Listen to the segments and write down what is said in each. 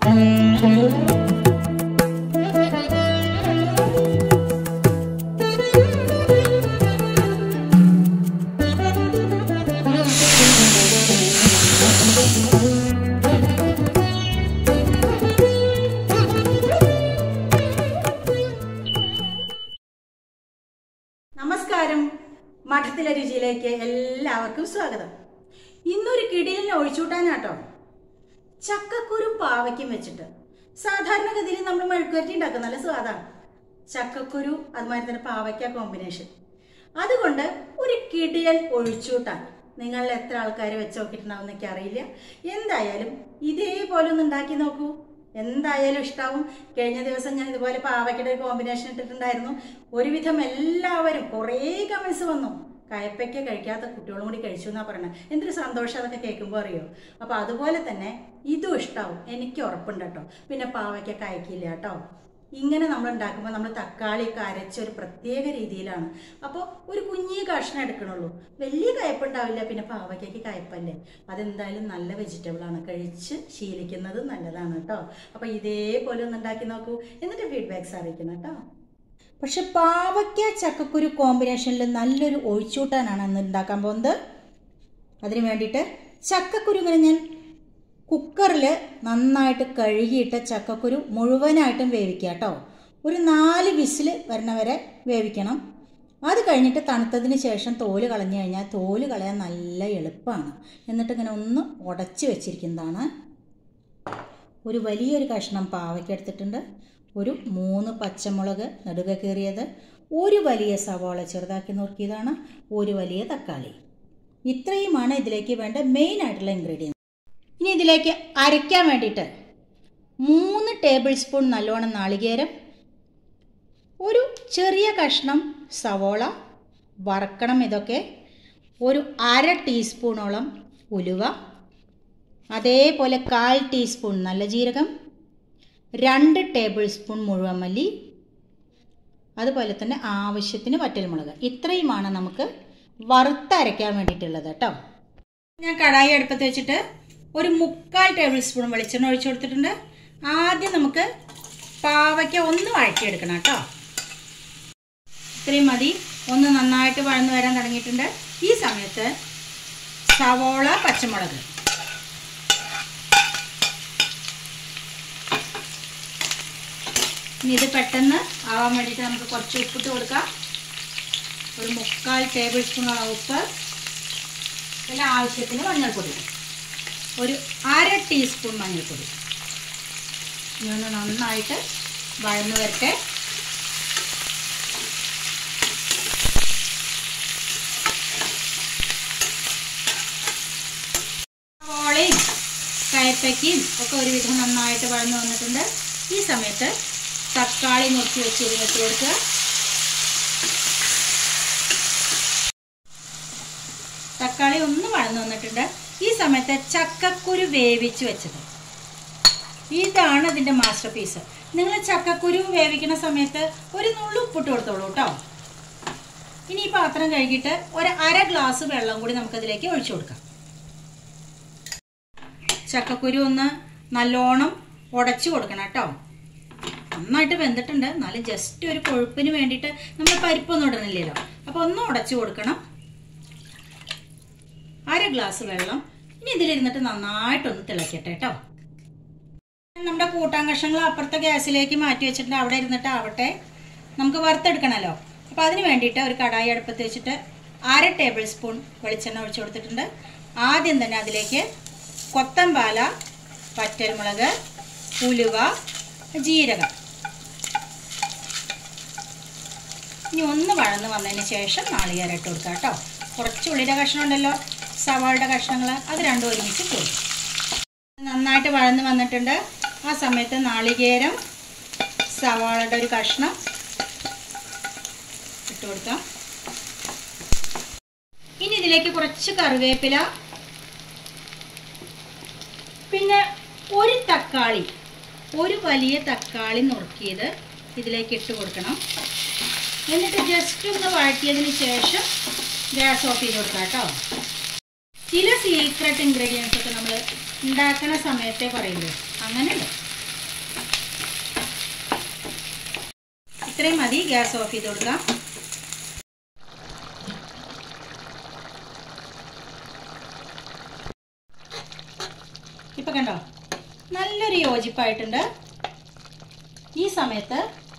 നമസ്കാരം മഠത്തിലെ രുചിയിലേക്ക് എല്ലാവർക്കും സ്വാഗതം ഇന്നൊരു കിടിലിനെ ഒഴിച്ചൂട്ടാനാട്ടോ ചക്കക്കുരും പാവയ്ക്കും വെച്ചിട്ട് സാധാരണഗതിയിൽ നമ്മൾ മെഴുക്കുവരട്ടി ഉണ്ടാക്കും നല്ല സ്വാദാണ് ചക്കക്കുരു അതുമാതിരി തന്നെ പാവയ്ക്ക കോമ്പിനേഷൻ അതുകൊണ്ട് ഒരു കിടിലൻ ഒഴിച്ചൂട്ടാൻ നിങ്ങളിൽ എത്ര ആൾക്കാർ വെച്ച് നോക്കിയിട്ടുണ്ടാവും എന്നൊക്കെ അറിയില്ല എന്തായാലും ഇതേപോലെ ഒന്ന് ഉണ്ടാക്കി നോക്കൂ എന്തായാലും ഇഷ്ടാവും കഴിഞ്ഞ ദിവസം ഞാൻ ഇതുപോലെ പാവയ്ക്കയുടെ ഒരു കോമ്പിനേഷൻ ഇട്ടിട്ടുണ്ടായിരുന്നു ഒരുവിധം എല്ലാവരും കുറേ കമൻസ് വന്നു കയപ്പയ്ക്ക കഴിക്കാത്ത കുട്ടികളും കൂടി കഴിച്ചു എന്നാ പറയണത് എന്തൊരു സന്തോഷം അതൊക്കെ കേൾക്കുമ്പോൾ അറിയോ അപ്പോൾ അതുപോലെ തന്നെ ഇതും ഇഷ്ടാവും എനിക്ക് ഉറപ്പുണ്ട് കേട്ടോ പിന്നെ പാവയ്ക്ക കഴിക്കില്ല കേട്ടോ ഇങ്ങനെ നമ്മൾ ഉണ്ടാക്കുമ്പോൾ നമ്മൾ തക്കാളിയൊക്കെ അരച്ച ഒരു പ്രത്യേക രീതിയിലാണ് അപ്പോൾ ഒരു കുഞ്ഞി കഷ്ണം എടുക്കണുള്ളൂ വലിയ കയ്പുണ്ടാവില്ല പിന്നെ പാവയ്ക്കയ്ക്ക് കയ്പല്ലേ അതെന്തായാലും നല്ല വെജിറ്റബിൾ ആണ് കഴിച്ച് ശീലിക്കുന്നത് നല്ലതാണ് കേട്ടോ അപ്പോൾ ഇതേപോലെ ഒന്ന് ഉണ്ടാക്കി നോക്കൂ എന്നിട്ട് ഫീഡ്ബാക്ക്സ് അറിയിക്കണം കേട്ടോ പക്ഷെ പാവയ്ക്ക ചക്കക്കുരു കോമ്പിനേഷനിൽ നല്ലൊരു ഒഴിച്ചൂട്ടാനാണ് ഇന്ന് ഉണ്ടാക്കാൻ പോകുന്നത് അതിന് വേണ്ടിയിട്ട് ചക്കക്കുരു ഇങ്ങനെ ഞാൻ കുക്കറിൽ നന്നായിട്ട് കഴുകിയിട്ട ചക്കക്കുരു മുഴുവനായിട്ടും വേവിക്കുക കേട്ടോ ഒരു നാല് വിസിൽ വരണ വരെ വേവിക്കണം അത് കഴിഞ്ഞിട്ട് തണുത്തതിന് ശേഷം തോല് കളഞ്ഞു കഴിഞ്ഞാൽ തോല് കളയാൻ നല്ല എളുപ്പമാണ് എന്നിട്ട് ഇങ്ങനെ ഒന്ന് ഉടച്ച് വെച്ചിരിക്കുന്നതാണ് ഒരു വലിയൊരു കഷ്ണം പാവയ്ക്ക എടുത്തിട്ടുണ്ട് ഒരു മൂന്ന് പച്ചമുളക് നെടുക കീറിയത് ഒരു വലിയ സവാള ചെറുതാക്കി നുറുക്കിയതാണ് ഒരു വലിയ തക്കാളി ഇത്രയുമാണ് ഇതിലേക്ക് വേണ്ട മെയിൻ ആയിട്ടുള്ള ഇൻഗ്രീഡിയൻസ് ഇനി ഇതിലേക്ക് അരയ്ക്കാൻ വേണ്ടിയിട്ട് മൂന്ന് ടേബിൾ സ്പൂൺ നല്ലോണം നാളികേരം ഒരു ചെറിയ കഷ്ണം സവോള വറക്കണം ഇതൊക്കെ ഒരു അര ടീസ്പൂണോളം ഉലുവ അതേപോലെ കാൽ ടീസ്പൂൺ നല്ല ജീരകം രണ്ട് ടേബിൾ സ്പൂൺ മുഴുവൻ മല്ലി അതുപോലെ തന്നെ ആവശ്യത്തിന് വറ്റൽമുളക് ഇത്രയുമാണ് നമുക്ക് വറുത്തരയ്ക്കാൻ വേണ്ടിയിട്ടുള്ളത് കേട്ടോ ഞാൻ കടായി അടുപ്പത്ത് വെച്ചിട്ട് ഒരു മുക്കാൽ ടേബിൾ സ്പൂൺ വെളിച്ചെണ്ണ ഒഴിച്ചു കൊടുത്തിട്ടുണ്ട് ആദ്യം നമുക്ക് പാവയ്ക്ക ഒന്ന് വഴറ്റിയെടുക്കണം കേട്ടോ ഇത്രയും മതി ഒന്ന് നന്നായിട്ട് വഴന്നു വരാൻ തുടങ്ങിയിട്ടുണ്ട് ഈ സമയത്ത് സവോള പച്ചമുളക് ഇനി ഇത് പെട്ടെന്ന് ആവാൻ വേണ്ടിയിട്ട് നമുക്ക് കുറച്ച് ഉപ്പിട്ട് കൊടുക്കാം ഒരു മുക്കാൽ ടേബിൾ സ്പൂണോളം ഉപ്പ് പിന്നെ ആവശ്യത്തിന് മഞ്ഞൾപ്പൊടി ഒരു അര ടീസ്പൂൺ മഞ്ഞൾപ്പൊടി ഇനി ഒന്ന് നന്നായിട്ട് വഴന്നു വരട്ടെ സവോളയും കയപ്പയ്ക്കും ഒക്കെ ഒരുവിധം നന്നായിട്ട് വഴന്നു വന്നിട്ടുണ്ട് ഈ സമയത്ത് തക്കാളി മുറിച്ച് വെച്ച് ഇതിലിട്ട് കൊടുക്കുക തക്കാളി ഒന്ന് വഴന്നു വന്നിട്ടുണ്ട് ഈ സമയത്ത് ചക്കക്കുരു വേവിച്ച് വെച്ചത് ഇതാണ് അതിൻ്റെ മാസ്റ്റർ പീസ് നിങ്ങൾ ചക്കക്കുരു വേവിക്കുന്ന സമയത്ത് ഒരു നുള്ളു ഉപ്പിട്ട് കൊടുത്തോളൂ കേട്ടോ ഇനി ഈ പാത്രം കഴുകിയിട്ട് ഒരു അര ഗ്ലാസ് വെള്ളം കൂടി നമുക്കതിലേക്ക് ഒഴിച്ചു കൊടുക്കാം ചക്കക്കുരു ഒന്ന് നല്ലോണം ഉടച്ചു കൊടുക്കണം കേട്ടോ നന്നായിട്ട് വെന്തിട്ടുണ്ട് എന്നാലും ജസ്റ്റ് ഒരു കൊഴുപ്പിന് വേണ്ടിയിട്ട് നമ്മൾ പരിപ്പൊന്നും ഇടണില്ലല്ലോ അപ്പോൾ ഒന്ന് ഉടച്ചു കൊടുക്കണം അര ഗ്ലാസ് വെള്ളം ഇനി ഇതിലിരുന്നിട്ട് നന്നായിട്ടൊന്ന് തിളക്കട്ടെ കേട്ടോ നമ്മുടെ കൂട്ടാൻ കഷ്ണങ്ങൾ അപ്പുറത്തെ ഗ്യാസിലേക്ക് മാറ്റി വെച്ചിട്ടുണ്ട് അവിടെ ഇരുന്നിട്ട് ആവട്ടെ നമുക്ക് വറുത്തെടുക്കണമല്ലോ അപ്പോൾ അതിന് വേണ്ടിയിട്ട് ഒരു കടായി അടുപ്പത്ത് വെച്ചിട്ട് അര ടേബിൾ സ്പൂൺ വെളിച്ചെണ്ണ ഒഴിച്ചു കൊടുത്തിട്ടുണ്ട് ആദ്യം തന്നെ അതിലേക്ക് കൊത്തമ്പാല പറ്റൽമുളക് ഉലുവ ജീരകം ഇനി ഒന്ന് വഴന്ന് വന്നതിന് ശേഷം നാളികേരം ഇട്ട് കൊടുക്കാം കേട്ടോ കുറച്ച് ഉള്ളിയുടെ കഷ്ണം ഉണ്ടല്ലോ സവാളുടെ കഷ്ണങ്ങൾ അത് രണ്ടും ഒരുമിച്ച് കൊടുക്കും നന്നായിട്ട് വഴന്ന് വന്നിട്ടുണ്ട് ആ സമയത്ത് നാളികേരം സവാളയുടെ ഒരു കഷ്ണം ഇട്ട് കൊടുക്കാം ഇനി ഇതിലേക്ക് കുറച്ച് കറിവേപ്പില പിന്നെ ഒരു തക്കാളി ഒരു വലിയ തക്കാളി നുറുക്കിയത് ഇതിലേക്ക് ഇട്ട് കൊടുക്കണം എന്നിട്ട് ജസ്റ്റ് ഒന്ന് വഴറ്റിയതിന് ശേഷം ഗ്യാസ് ഓഫ് ചെയ്ത് കൊടുക്കാം കേട്ടോ ചില സീക്രട്ട് ഇൻഗ്രീഡിയൻസ് ഒക്കെ നമ്മൾ ഉണ്ടാക്കുന്ന സമയത്തെ പറയുള്ളൂ അങ്ങനെയുണ്ട് ഇത്രയും മതി ഗ്യാസ് ഓഫ് ചെയ്ത് കൊടുക്കാം ഇപ്പൊ കണ്ടോ നല്ലൊരു യോജിപ്പായിട്ടുണ്ട് ഈ സമയത്ത്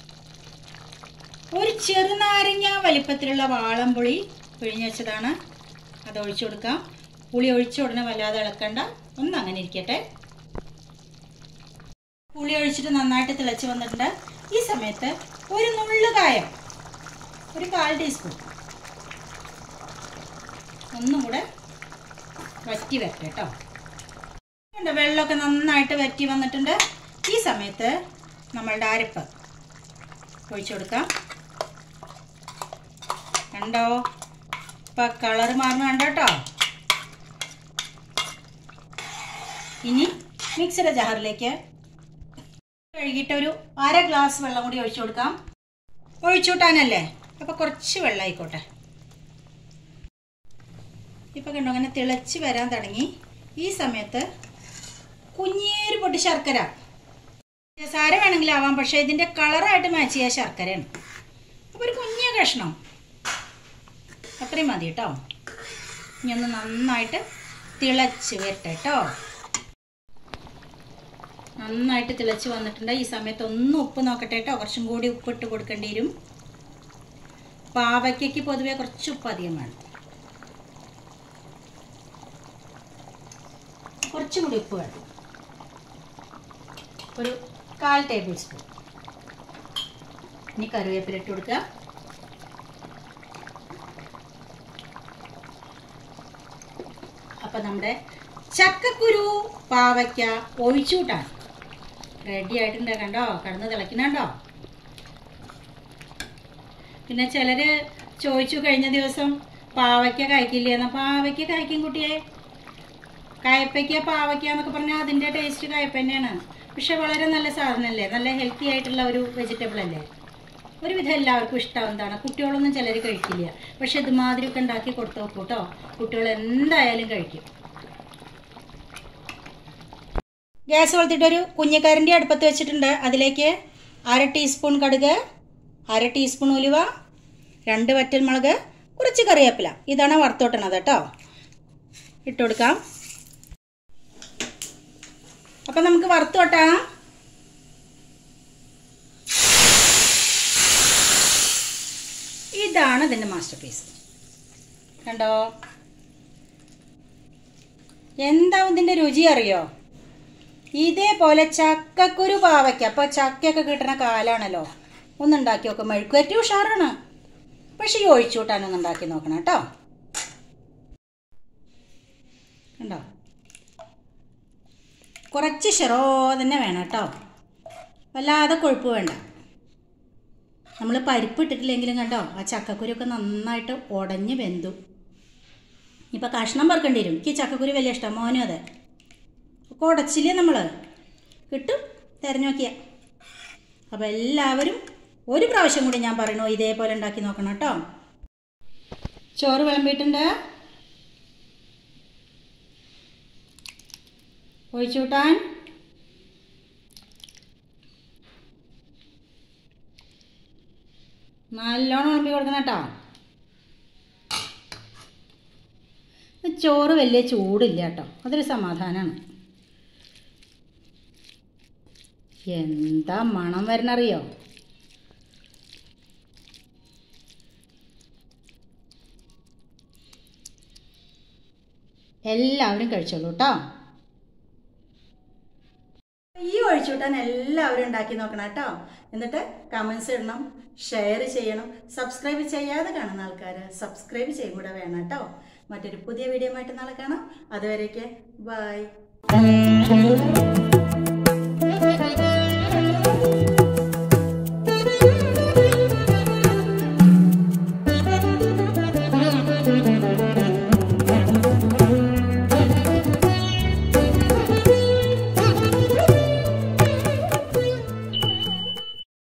ഒരു ചെറുനാരങ്ങ വലിപ്പത്തിലുള്ള വാളംപുളി പിഴിഞ്ഞ് വെച്ചതാണ് അത് ഒഴിച്ചു കൊടുക്കാം പുളി ഒഴിച്ച ഉടനെ വല്ലാതെ ഇളക്കണ്ട ഒന്ന് അങ്ങനെ ഇരിക്കട്ടെ പുളി ഒഴിച്ചിട്ട് നന്നായിട്ട് തിളച്ച് വന്നിട്ടുണ്ട് ഈ സമയത്ത് ഒരു നുള്ളു കായം ഒരു കാൽ ടീസ്പൂൺ ഒന്നും കൂടെ വറ്റി വരട്ടെ കേട്ടോ ഉണ്ട് വെള്ളമൊക്കെ നന്നായിട്ട് വറ്റി വന്നിട്ടുണ്ട് ഈ സമയത്ത് നമ്മളുടെ അരപ്പ് ഒഴിച്ചു കൊടുക്കാം കണ്ടോ ഇപ്പം കളർ മാറുന്ന കണ്ടോ കേട്ടോ ഇനി മിക്സിയുടെ ജാറിലേക്ക് കഴുകിയിട്ട് ഒരു അര ഗ്ലാസ് വെള്ളം കൂടി ഒഴിച്ചു കൊടുക്കാം ഒഴിച്ചുകൂട്ടാനല്ലേ അപ്പോൾ കുറച്ച് വെള്ളം ആയിക്കോട്ടെ ഇപ്പം കണ്ടോ അങ്ങനെ തിളച്ച് വരാൻ തുടങ്ങി ഈ സമയത്ത് കുഞ്ഞേരു പൊട്ടി ശർക്കര സാര വേണമെങ്കിലാവാം പക്ഷേ ഇതിൻ്റെ കളറായിട്ട് മാച്ച് ചെയ്യാൻ ശർക്കരയാണ് അപ്പോൾ ഒരു കുഞ്ഞ കഷ്ണം അത്രയും മതി കേട്ടോ ഇനി ഒന്ന് നന്നായിട്ട് തിളച്ച് വരട്ടെ കേട്ടോ നന്നായിട്ട് തിളച്ച് വന്നിട്ടുണ്ട് ഈ സമയത്ത് ഒന്ന് ഉപ്പ് നോക്കട്ടെ കേട്ടോ കുറച്ചും കൂടി ഉപ്പിട്ട് കൊടുക്കേണ്ടി വരും പാവയ്ക്കയ്ക്ക് പൊതുവെ കുറച്ച് ഉപ്പ് അധികം വേണം കുറച്ചും കൂടി ഉപ്പ് വേണം ഒരു കാൽ ടേബിൾ സ്പൂൺ ഇനി കറിവേപ്പില ഇട്ട് കൊടുക്കുക അപ്പം നമ്മുടെ ചക്കക്കുരു പാവയ്ക്ക ഒഴിച്ചൂട്ടാണ് റെഡി ആയിട്ടുണ്ട് കണ്ടോ കടന്ന് തിളയ്ക്കുന്നുണ്ടോ പിന്നെ ചിലര് ചോദിച്ചു കഴിഞ്ഞ ദിവസം പാവയ്ക്ക കഴിക്കില്ലേന്ന് പാവയ്ക്ക കഴിക്കും കുട്ടിയെ കയപ്പയ്ക്ക പാവയ്ക്ക എന്നൊക്കെ പറഞ്ഞാൽ അതിൻ്റെ ടേസ്റ്റ് കയപ്പ തന്നെയാണ് പക്ഷെ വളരെ നല്ല സാധനമല്ലേ നല്ല ഹെൽത്തി ആയിട്ടുള്ള ഒരു വെജിറ്റബിൾ അല്ലേ ഒരുവിധം എല്ലാവർക്കും ഇഷ്ടം എന്താണ് കുട്ടികളൊന്നും ചിലർ കഴിക്കില്ല പക്ഷെ ഇതുമാതിരിയൊക്കെ ഉണ്ടാക്കി കൊടുത്തു നോക്കൂ കേട്ടോ കുട്ടികൾ എന്തായാലും കഴിക്കും ഗ്യാസ് കൊളുത്തിട്ടൊരു കുഞ്ഞിക്കരണ്ടി അടുപ്പത്ത് വെച്ചിട്ടുണ്ട് അതിലേക്ക് അര ടീസ്പൂൺ കടുക് അര ടീസ്പൂൺ ഉലുവ രണ്ട് വറ്റൽമുളക് കുറച്ച് കറിവേപ്പില ഇതാണ് വറുത്തോട്ടണത് കേട്ടോ ഇട്ട് കൊടുക്കാം അപ്പം നമുക്ക് വറുത്തോട്ടാം ഇതാണ് ഇതിൻ്റെ മാസ്റ്റർ പീസ് കണ്ടോ എന്താ ഇതിൻ്റെ രുചി അറിയോ ഇതേപോലെ ചക്കക്കുരു പാവയ്ക്ക അപ്പോൾ ചക്കയൊക്കെ കിട്ടുന്ന കാലാണല്ലോ ഒന്നുണ്ടാക്കി നോക്കും മെഴുക്കുവരട്ടി ഉഷാറാണ് പക്ഷെ ഈ ഒഴിച്ചുകൂട്ടാനൊന്ന് ഉണ്ടാക്കി നോക്കണം കേട്ടോ കണ്ടോ കുറച്ച് ഷെറോ തന്നെ വേണം കേട്ടോ വല്ലാതെ കൊഴുപ്പ് വേണ്ട നമ്മൾ പരിപ്പ് ഇട്ടിട്ടില്ലെങ്കിലും കണ്ടോ ആ ചക്കക്കുരുക്കെ നന്നായിട്ട് ഉടഞ്ഞ് വെന്തു ഇപ്പം കഷ്ണം പറക്കേണ്ടി വരും എനിക്ക് ചക്കക്കുരു വലിയ ഇഷ്ടം മോനും അതെ കുടച്ചില്ലേ നമ്മൾ കിട്ടും തിരഞ്ഞു നോക്കിയ അപ്പോൾ എല്ലാവരും ഒരു പ്രാവശ്യം കൂടി ഞാൻ പറയണു ഇതേപോലെ ഉണ്ടാക്കി നോക്കണം കേട്ടോ ചോറ് വിളമ്പിയിട്ടുണ്ട് ഒഴിച്ചുകൂട്ടാൻ നല്ലോണം വിളമ്പി കൊടുക്കണം കേട്ടോ ചോറ് വലിയ ചൂടില്ല കേട്ടോ അതൊരു സമാധാനമാണ് എന്താ മണം വരണറിയോ എല്ലാവരും കഴിച്ചോളൂ കേട്ടോ ഈ ഒഴിച്ചുകൂട്ടാൻ എല്ലാവരും ഉണ്ടാക്കി നോക്കണം കേട്ടോ എന്നിട്ട് കമൻസ് ഇടണം ഷെയർ ചെയ്യണം സബ്സ്ക്രൈബ് ചെയ്യാതെ കാണുന്ന ആൾക്കാർ സബ്സ്ക്രൈബ് ചെയ്യും കൂടെ വേണം കേട്ടോ മറ്റൊരു പുതിയ വീഡിയോ ആയിട്ട് നാളെ കാണാം അതുവരേക്ക് ബൈ